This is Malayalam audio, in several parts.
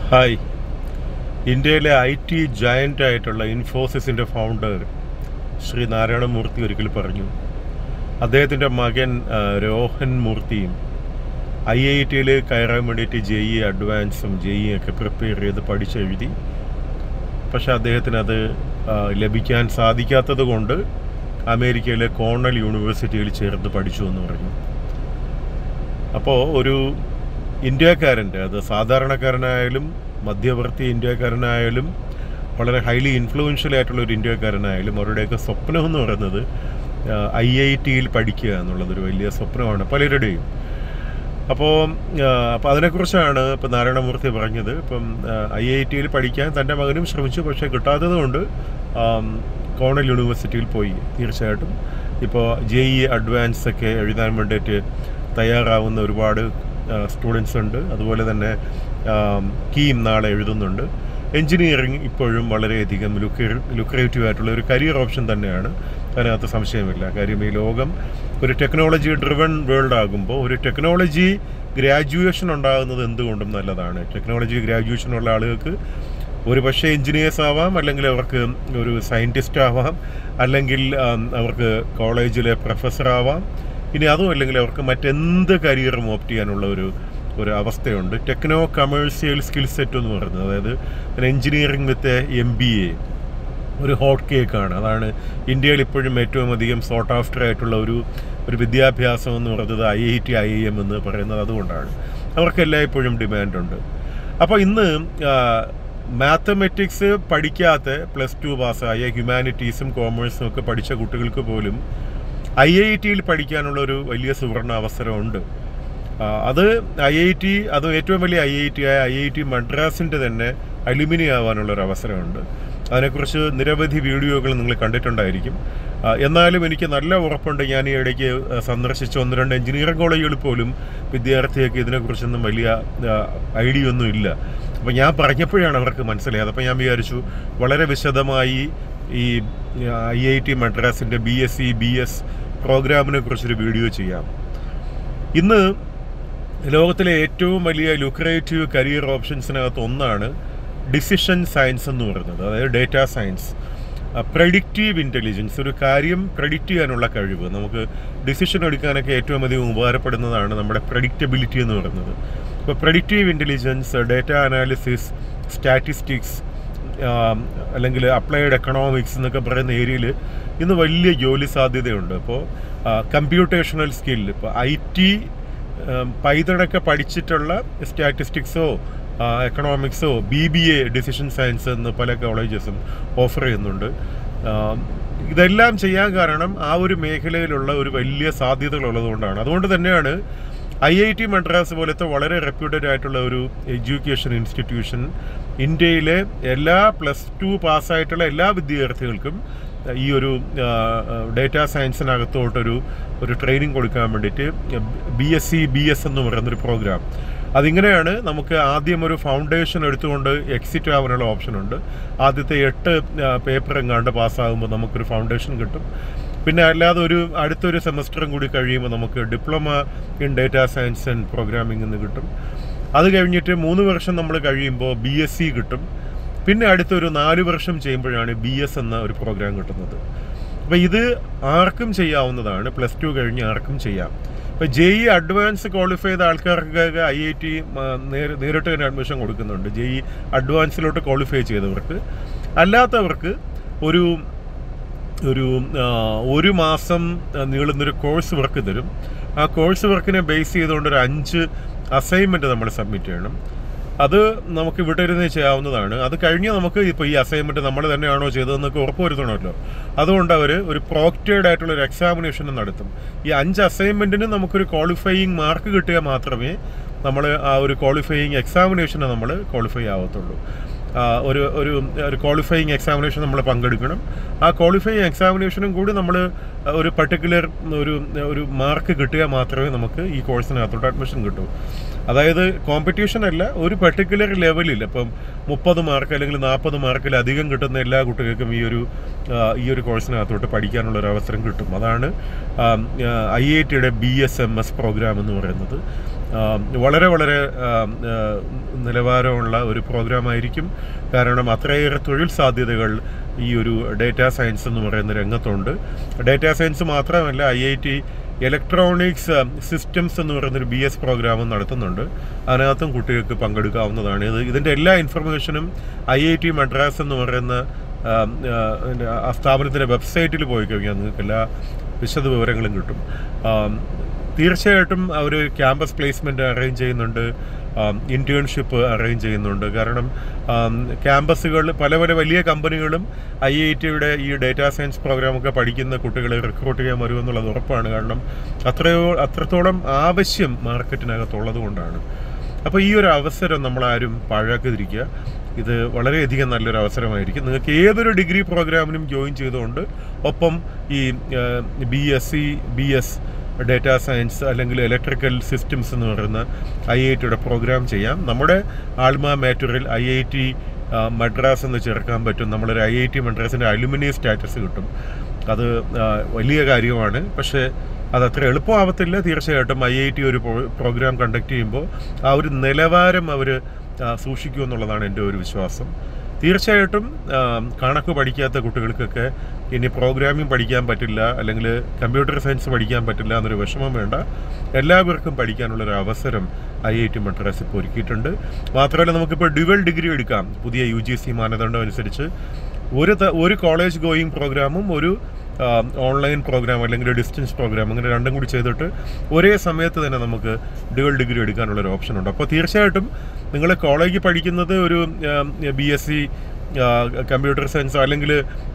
ഹായ് ഇന്ത്യയിലെ ഐ ടി ജയൻ്റ് ആയിട്ടുള്ള ഇൻഫോസിസിൻ്റെ ഫൗണ്ടർ ശ്രീ നാരായണമൂർത്തി ഒരിക്കൽ പറഞ്ഞു അദ്ദേഹത്തിൻ്റെ മകൻ ആ, രോഹൻ മൂർത്തിയും ഐ ഐ ടിയിൽ കയറാൻ വേണ്ടിയിട്ട് ജെ ഇ അഡ്വാൻസും ജെ ഇ ഒക്കെ പ്രിപ്പയർ ചെയ്ത് പഠിച്ചെഴുതി പക്ഷെ അദ്ദേഹത്തിന് അത് ആ, ലഭിക്കാൻ സാധിക്കാത്തത് കൊണ്ട് അമേരിക്കയിലെ കോർണൽ യൂണിവേഴ്സിറ്റിയിൽ ചേർന്ന് പഠിച്ചു എന്ന് പറഞ്ഞു അപ്പോൾ ഒരു ഇന്ത്യക്കാരൻ്റെ അത് സാധാരണക്കാരനായാലും മധ്യവർത്തി ഇന്ത്യക്കാരനായാലും വളരെ ഹൈലി ഇൻഫ്ലുവൻഷ്യൽ ആയിട്ടുള്ള ഒരു ഇന്ത്യക്കാരനായാലും അവരുടെയൊക്കെ സ്വപ്നം എന്ന് പറയുന്നത് ഐ ഐ ടിയിൽ പഠിക്കുക എന്നുള്ളതൊരു വലിയ സ്വപ്നമാണ് പലരുടെയും അപ്പോൾ അപ്പോൾ അതിനെക്കുറിച്ചാണ് ഇപ്പം നാരായണമൂർത്തി പറഞ്ഞത് ഇപ്പം ഐ ഐ ടിയിൽ പഠിക്കാൻ തൻ്റെ മകനും ശ്രമിച്ചു പക്ഷേ കിട്ടാത്തത് കൊണ്ട് ആം, കോർണൽ യൂണിവേഴ്സിറ്റിയിൽ പോയി തീർച്ചയായിട്ടും ഇപ്പോൾ ജെ ഇ അഡ്വാൻസ് ഒക്കെ എഴുതാൻ വേണ്ടിയിട്ട് തയ്യാറാവുന്ന ഒരുപാട് സ്റ്റുഡൻസ് ഉണ്ട് അതുപോലെ തന്നെ ആം, കീം നാളെ എഴുതുന്നുണ്ട് എൻജിനീയറിംഗ് ഇപ്പോഴും വളരെയധികം ലുക്രേറ്റീവ് ആയിട്ടുള്ള ഒരു കരിയർ ഓപ്ഷൻ തന്നെയാണ് അതിനകത്ത് സംശയമില്ല കാര്യം ഈ ലോകം ഒരു ടെക്നോളജി ഡ്രിവൺ വേൾഡ് ആകുമ്പോൾ ഒരു ടെക്നോളജി ഗ്രാജുവേഷൻ ഉണ്ടാകുന്നത് എന്തുകൊണ്ടും നല്ലതാണ് ടെക്നോളജി ഗ്രാജുവേഷൻ ഉള്ള ആളുകൾക്ക് ഒരു പക്ഷേ എഞ്ചിനീയേഴ്സ് ആവാം അല്ലെങ്കിൽ അവർക്ക് ഒരു സയൻറ്റിസ്റ്റ് ആവാം അല്ലെങ്കിൽ ആം, അവർക്ക് കോളേജിലെ പ്രൊഫസർ ആവാം ഇനി അതും അല്ലെങ്കിൽ അവർക്ക് മറ്റെന്ത് കരിയറും ഓപ്റ്റ് ചെയ്യാനുള്ള ഒരു ഒരു അവസ്ഥയുണ്ട് ടെക്നോ കമേഴ്സ്യൽ സ്കിൽ സെറ്റ് എന്ന് പറയുന്നത് അതായത് engineering with M B A hot ഹോട്ട് കേക്കാണ് അതാണ് ഇന്ത്യയിൽ ഇപ്പോഴും ഏറ്റവും അധികം സോട്ട് ആഫ്റ്റർ ആയിട്ടുള്ള ഒരു ഒരു വിദ്യാഭ്യാസം എന്ന് പറയുന്നത് I I T I I M എന്ന് പറയുന്നത് അതുകൊണ്ടാണ് അവർക്കെല്ലാം ഇപ്പോഴും ഡിമാൻഡുണ്ട് അപ്പോൾ ഇന്ന് മാത്തമെറ്റിക്സ് പഠിക്കാത്ത പ്ലസ് ടു പാസ്സായ ഹ്യൂമാനിറ്റീസും കോമേഴ്സും ഒക്കെ പഠിച്ച കുട്ടികൾക്ക് പോലും ഐ ഐ ടിയിൽ പഠിക്കാനുള്ള ഒരു വലിയ സുവർണ അവസരമുണ്ട് ആ, അത് ഐ ഐ ടി അത് ഏറ്റവും വലിയ ഐ ഐ ടി ആയ ഐ ഐ ടി മദ്രാസിൻ്റെ തന്നെ അലുമിനി ആവാനുള്ള ഒരു അവസരമുണ്ട് അതിനെക്കുറിച്ച് നിരവധി വീഡിയോകൾ നിങ്ങൾ കണ്ടിട്ടുണ്ടായിരിക്കും ആ, എന്നാലും എനിക്ക് നല്ല ഉറപ്പുണ്ട് ഞാൻ ഈ ഇടയ്ക്ക് ആ, സന്ദർശിച്ച ഒന്ന് രണ്ട് എഞ്ചിനീയറിംഗ് കോളേജുകളിൽ പോലും വിദ്യാർത്ഥിയൊക്കെ ഇതിനെക്കുറിച്ചൊന്നും വലിയ ഐഡിയ ഒന്നും ഇല്ല അപ്പോൾ ഞാൻ പറഞ്ഞപ്പോഴാണ് അവർക്ക് മനസ്സിലായത് അപ്പോൾ ഞാൻ വിചാരിച്ചു വളരെ വിശദമായി ഈ ഐ ഐ ടി മദ്രാസിൻ്റെ B S C B S പ്രോഗ്രാമിനെ കുറിച്ചൊരു വീഡിയോ ചെയ്യാം ഇന്ന് ലോകത്തിലെ ഏറ്റവും വലിയ ലുക്രേറ്റീവ് കരിയർ ഓപ്ഷൻസിനകത്ത് ഒന്നാണ് ഡിസിഷൻ സയൻസ് എന്ന് പറയുന്നത് അതായത് ഡേറ്റ സയൻസ് പ്രഡിക്റ്റീവ് ഇൻ്റലിജൻസ് ഒരു കാര്യം പ്രഡിക്റ്റ് ചെയ്യാനുള്ള കഴിവ് നമുക്ക് ഡിസിഷൻ എടുക്കാനൊക്കെ ഏറ്റവും അധികം ഉപകാരപ്പെടുന്നതാണ് നമ്മുടെ പ്രഡിക്റ്റബിലിറ്റി എന്ന് പറയുന്നത് ഇപ്പോൾ predictive intelligence data analysis statistics അല്ലെങ്കിൽ അപ്ലൈഡ് എക്കണോമിക്സ് എന്നൊക്കെ പറയുന്ന ഏരിയയിൽ ഇന്ന് വലിയ ജോലി സാധ്യതയുണ്ട് അപ്പോൾ കമ്പ്യൂട്ടേഷണൽ സ്കിൽ ഇപ്പോൾ ഐ ടി പൈതണൊക്കെ പഠിച്ചിട്ടുള്ള സ്റ്റാറ്റിസ്റ്റിക്സോ എക്കണോമിക്സോ B B A decision science എന്ന് പല കോളേജസും ഓഫർ ചെയ്യുന്നുണ്ട് ആം, ഇതെല്ലാം ചെയ്യാൻ കാരണം ആ ഒരു മേഖലയിലുള്ള ഒരു വലിയ സാധ്യതകളുള്ളതുകൊണ്ടാണ് അതുകൊണ്ട് തന്നെയാണ് ഐ ഐ ടി മദ്രാസ് പോലത്തെ വളരെ റെപ്യൂട്ടഡ് ആയിട്ടുള്ള ഒരു എഡ്യൂക്കേഷൻ ഇൻസ്റ്റിറ്റ്യൂഷൻ ഇന്ത്യയിലെ എല്ലാ പ്ലസ് ടു പാസ്സായിട്ടുള്ള എല്ലാ വിദ്യാർത്ഥികൾക്കും ഈ ഒരു ഡേറ്റ സയൻസിനകത്തോട്ടൊരു ഒരു ട്രെയിനിങ് കൊടുക്കാൻ വേണ്ടിയിട്ട് B S C B S എന്ന് പറയുന്നൊരു പ്രോഗ്രാം അതിങ്ങനെയാണ് നമുക്ക് ആദ്യം ഒരു ഫൗണ്ടേഷൻ എടുത്തുകൊണ്ട് എക്സിറ്റ് ആവാനുള്ള ഓപ്ഷൻ ഉണ്ട് ആദ്യത്തെ എട്ട് പേപ്പർ എങ്ങാണ്ട് പാസ്സാകുമ്പോൾ നമുക്കൊരു ഫൗണ്ടേഷൻ കിട്ടും പിന്നെ അല്ലാതെ ഒരു അടുത്തൊരു സെമസ്റ്ററും കൂടി കഴിയുമ്പോൾ നമുക്ക് diploma in data science and programming എന്ന് കിട്ടും അത് കഴിഞ്ഞിട്ട് മൂന്ന് വർഷം നമ്മൾ കഴിയുമ്പോൾ ബി എസ് സി കിട്ടും പിന്നെ അടുത്തൊരു നാല് വർഷം ചെയ്യുമ്പോഴാണ് ബി എസ് എന്ന ഒരു പ്രോഗ്രാം കിട്ടുന്നത് അപ്പോൾ ഇത് ആർക്കും ചെയ്യാവുന്നതാണ് പ്ലസ് ടു കഴിഞ്ഞ് ആർക്കും ചെയ്യാം ഇപ്പോൾ ജെ ഇ അഡ്വാൻസ് ക്വാളിഫൈ ചെയ്ത ആൾക്കാർക്കൊക്കെ ഐ ഐ ടി നേരിട്ട് തന്നെ അഡ്മിഷൻ കൊടുക്കുന്നുണ്ട് ജെ ഇ അഡ്വാൻസിലോട്ട് ക്വാളിഫൈ ചെയ്തവർക്ക് അല്ലാത്തവർക്ക് ഒരു ഒരു ആ, ഒരു മാസം ആ, നീളുന്നൊരു കോഴ്സ് വർക്ക് തരും ആ കോഴ്സ് വർക്കിനെ ബേസ് ചെയ്തുകൊണ്ട് ഒരു അഞ്ച് അസൈൻമെൻറ്റ് നമ്മൾ സബ്മിറ്റ് ചെയ്യണം അത് നമുക്ക് ഇവിടെ ഇരുന്ന് ചെയ്യാവുന്നതാണ് അത് കഴിഞ്ഞ് നമുക്ക് ഇപ്പോൾ ഈ അസൈൻമെൻറ്റ് നമ്മൾ തന്നെയാണോ ചെയ്തതെന്നൊക്കെ ഉറപ്പ് വരുത്തണമല്ലോ അതുകൊണ്ട് അവർ ഒരു പ്രോക്റ്റേഡ് ആയിട്ടുള്ള ഒരു എക്സാമിനേഷൻ നടത്തും ഈ അഞ്ച് അസൈൻമെൻറ്റിന് നമുക്കൊരു ക്വാളിഫയിങ് മാർക്ക് കിട്ടിയാൽ മാത്രമേ നമ്മൾ ആ ഒരു ക്വാളിഫയിങ് എക്സാമിനേഷന് നമ്മൾ ക്വാളിഫൈ ആവത്തുള്ളൂ ആ, ഒരു ഒരു ഒരു ക്വാളിഫയിങ് എക്സാമിനേഷൻ നമ്മൾ പങ്കെടുക്കണം ആ ക്വാളിഫയിങ് എക്സാമിനേഷനും കൂടി നമ്മൾ ഒരു പർട്ടിക്കുലർ ഒരു ഒരു മാർക്ക് കിട്ടിയാൽ മാത്രമേ നമുക്ക് ഈ കോഴ്സിനകത്തോട്ട് അഡ്മിഷൻ കിട്ടൂ അതായത് കോമ്പറ്റീഷൻ അല്ല ഒരു പർട്ടിക്കുലർ ലെവലിൽ ഇപ്പം മുപ്പത് മാർക്ക് അല്ലെങ്കിൽ നാൽപ്പത് മാർക്കിൽ അധികം കിട്ടുന്ന എല്ലാ കുട്ടികൾക്കും ഈ ഒരു ആ, ഈ ഒരു കോഴ്സിനകത്തോട്ട് പഠിക്കാനുള്ള ഒരു അവസരം കിട്ടും അതാണ് ഐ ഐ ടിയുടെ B S M S program എന്ന് പറയുന്നത് വളരെ വളരെ ആ, ആ, നിലവാരമുള്ള ഒരു പ്രോഗ്രാമായിരിക്കും കാരണം അത്രയേറെ തൊഴിൽ സാധ്യതകൾ ഈ ഒരു ഡേറ്റാ സയൻസ് എന്ന് പറയുന്ന രംഗത്തുണ്ട് ഡേറ്റാ സയൻസ് മാത്രമല്ല I I T electronics systems എന്ന് പറയുന്നൊരു ബി എസ് പ്രോഗ്രാമും നടത്തുന്നുണ്ട് അതിനകത്തും കുട്ടികൾക്ക് പങ്കെടുക്കാവുന്നതാണ് ഇത് ഇതിൻ്റെ എല്ലാ ഇൻഫർമേഷനും ഐ ഐ ടി മദ്രാസ് എന്ന് പറയുന്ന ആ, ആ, ഇതിൻ്റെ ആ സ്ഥാപനത്തിൻ്റെ വെബ്സൈറ്റിൽ പോയി കഴിഞ്ഞാൽ നിങ്ങൾക്ക് എല്ലാ വിശദ വിവരങ്ങളും കിട്ടും ആം, തീർച്ചയായിട്ടും അവർ ക്യാമ്പസ് പ്ലേസ്മെൻറ്റ് അറേഞ്ച് ചെയ്യുന്നുണ്ട് ഇൻറ്റേൺഷിപ്പ് അറേഞ്ച് ചെയ്യുന്നുണ്ട് കാരണം ക്യാമ്പസുകൾ പല പല വലിയ കമ്പനികളും ഐ ഐ ടിയുടെ ഈ ഡേറ്റാ സയൻസ് പ്രോഗ്രാമൊക്കെ പഠിക്കുന്ന കുട്ടികളെ റിക്രൂട്ട് ചെയ്യാൻ വരുമെന്നുള്ളത് ഉറപ്പാണ് കാരണം അത്രയോ അത്രത്തോളം ആവശ്യം മാർക്കറ്റിനകത്തുള്ളത് കൊണ്ടാണ് അപ്പോൾ ഈ ഒരു അവസരം നമ്മളാരും പാഴാക്കാതിരിക്കുക ഇത് വളരെയധികം നല്ലൊരു അവസരമായിരിക്കും നിങ്ങൾക്ക് ഏതൊരു ഡിഗ്രി പ്രോഗ്രാമിനും ജോയിൻ ചെയ്തുകൊണ്ട് ഒപ്പം ഈ B S C B S data science അല്ലെങ്കിൽ ഇലക്ട്രിക്കൽ സിസ്റ്റംസ് എന്ന് പറയുന്ന ഐ ഐ ടിയുടെ പ്രോഗ്രാം ചെയ്യാം നമ്മുടെ ആൾമ മാറ്ററിൽ ഐ ഐ ടി മദ്രാസ് എന്ന് ചേർക്കാൻ പറ്റും നമ്മളൊരു ഐ ഐ ടി മദ്രാസിൻ്റെ അലുമിനി സ്റ്റാറ്റസ് കിട്ടും അത് ആ, വലിയ കാര്യമാണ് പക്ഷേ അത് അത്ര എളുപ്പമാവത്തില്ല തീർച്ചയായിട്ടും ഐ ഐ ടി ഒരു പ്രോ- പ്രോഗ്രാം കണ്ടക്ട് ചെയ്യുമ്പോൾ ആ ഒരു നിലവാരം അവർ സൂക്ഷിക്കുമെന്നുള്ളതാണ് എൻ്റെ ഒരു വിശ്വാസം തീർച്ചയായിട്ടും ആ, കണക്ക് പഠിക്കാത്ത കുട്ടികൾക്കൊക്കെ ഇനി പ്രോഗ്രാമിംഗ് പഠിക്കാൻ പറ്റില്ല അല്ലെങ്കിൽ കമ്പ്യൂട്ടർ സയൻസ് പഠിക്കാൻ പറ്റില്ല എന്നൊരു വിഷമം വേണ്ട എല്ലാവർക്കും പഠിക്കാനുള്ളൊരു അവസരം ഐ ഐ ടി മദ്രാസ് ഇപ്പോൾ ഒരുക്കിയിട്ടുണ്ട് മാത്രമല്ല നമുക്കിപ്പോൾ ഡ്യുവൽ ഡിഗ്രി എടുക്കാം പുതിയ യു ജി സി മാനദണ്ഡം അനുസരിച്ച് ഒരു ത- ഒരു കോളേജ് ഗോയിങ് പ്രോഗ്രാമും ഒരു ഓൺലൈൻ പ്രോഗ്രാം അല്ലെങ്കിൽ ഡിസ്റ്റൻസ് പ്രോഗ്രാം അങ്ങനെ രണ്ടും കൂടി ചെയ്തിട്ട് ഒരേ സമയത്ത് തന്നെ നമുക്ക് ഡ്യുവൽ ഡിഗ്രി എടുക്കാനുള്ള ഒരു ഓപ്ഷൻ ഉണ്ട് അപ്പോൾ തീർച്ചയായിട്ടും നിങ്ങൾ കോളേജിൽ പഠിക്കുന്നത് ഒരു ബി എസ് സി കമ്പ്യൂട്ടർ സയൻസോ അല്ലെങ്കിൽ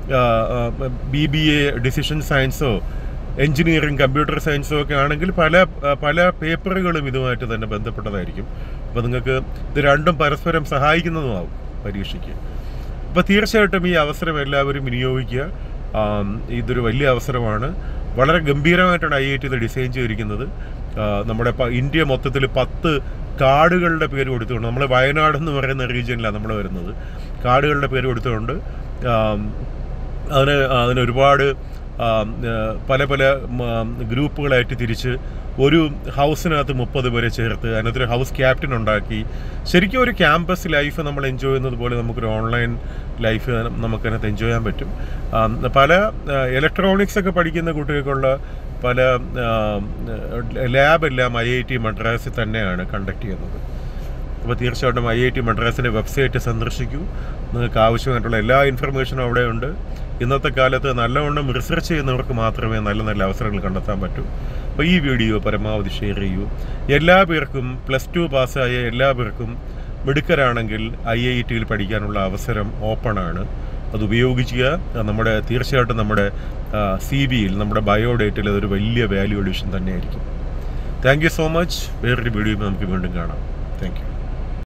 ബി ബി എ ഡിസിഷൻ സയൻസോ എഞ്ചിനീയറിംഗ് കമ്പ്യൂട്ടർ സയൻസോ ഒക്കെ ആണെങ്കിൽ പല ആ, പല പേപ്പറുകളും ഇതുമായിട്ട് തന്നെ ബന്ധപ്പെട്ടതായിരിക്കും അപ്പോൾ നിങ്ങൾക്ക് ഇത് രണ്ടും പരസ്പരം സഹായിക്കുന്നതുമാവും പരീക്ഷയ്ക്ക് അപ്പോൾ തീർച്ചയായിട്ടും ഈ അവസരം എല്ലാവരും വിനിയോഗിക്കുക ആം, ഇതൊരു വലിയ അവസരമാണ് വളരെ ഗംഭീരമായിട്ടാണ് ഐ ഐ ടി ഇത് ഡിസൈൻ ചെയ്തിരിക്കുന്നത് ആ, നമ്മുടെ പ- ഇന്ത്യ മൊത്തത്തിൽ പത്ത് കാടുകളുടെ പേര് കൊടുത്തുകൊണ്ട് നമ്മൾ വയനാട് എന്ന് പറയുന്ന റീജിയനിലാണ് നമ്മൾ വരുന്നത് കാടുകളുടെ പേര് കൊടുത്തുകൊണ്ട് ആം, അതിന് അതിന് ഒരുപാട് ആം, ആ, പല പല ഉം, ഗ്രൂപ്പുകളായിട്ട് തിരിച്ച് ഒരു ഹൗസിനകത്ത് മുപ്പത് പേരെ ചേർത്ത് അതിനകത്തൊരു ഹൗസ് ക്യാപ്റ്റൻ ഉണ്ടാക്കി ശരിക്കും ഒരു ക്യാമ്പസ് ലൈഫ് നമ്മൾ എൻജോയ് ചെയ്യുന്നത് പോലെ നമുക്കൊരു ഓൺലൈൻ ലൈഫ് നമുക്കതിനകത്ത് എൻജോയ് ചെയ്യാൻ പറ്റും ആം, പല ഇലക്ട്രോണിക്സ് ഒക്കെ പഠിക്കുന്ന കുട്ടികൾക്കുള്ള പല ലാബെല്ലാം ഐ ഐ ടി മദ്രാസിൽ തന്നെയാണ് കണ്ടക്ട് ചെയ്യുന്നത് അപ്പോൾ തീർച്ചയായിട്ടും ഐ ഐ ടി മദ്രാസിൻ്റെ വെബ്സൈറ്റ് സന്ദർശിക്കൂ നിങ്ങൾക്ക് ആവശ്യമായിട്ടുള്ള എല്ലാ ഇൻഫർമേഷനും അവിടെ ഉണ്ട് ഇന്നത്തെ കാലത്ത് നല്ലവണ്ണം റിസർച്ച് ചെയ്യുന്നവർക്ക് മാത്രമേ നല്ല നല്ല അവസരങ്ങൾ കണ്ടെത്താൻ പറ്റൂ അപ്പോൾ ഈ വീഡിയോ പരമാവധി ഷെയർ ചെയ്യൂ എല്ലാ പേർക്കും പ്ലസ് ടു പാസ്സായ എല്ലാ പേർക്കും മിടുക്കരാണെങ്കിൽ ഐ ഐ ടിയിൽ പഠിക്കാനുള്ള അവസരം ഓപ്പണാണ് അത് ഉപയോഗിക്കുക അത് നമ്മുടെ തീർച്ചയായിട്ടും നമ്മുടെ സി ബിയിൽ നമ്മുടെ ബയോഡേറ്റിൽ അതൊരു വലിയ വാല്യൂ അഡീഷൻ തന്നെയായിരിക്കും താങ്ക് യു സോ മച്ച് വേറൊരു വീഡിയോ നമുക്ക് വീണ്ടും കാണാം താങ്ക് യു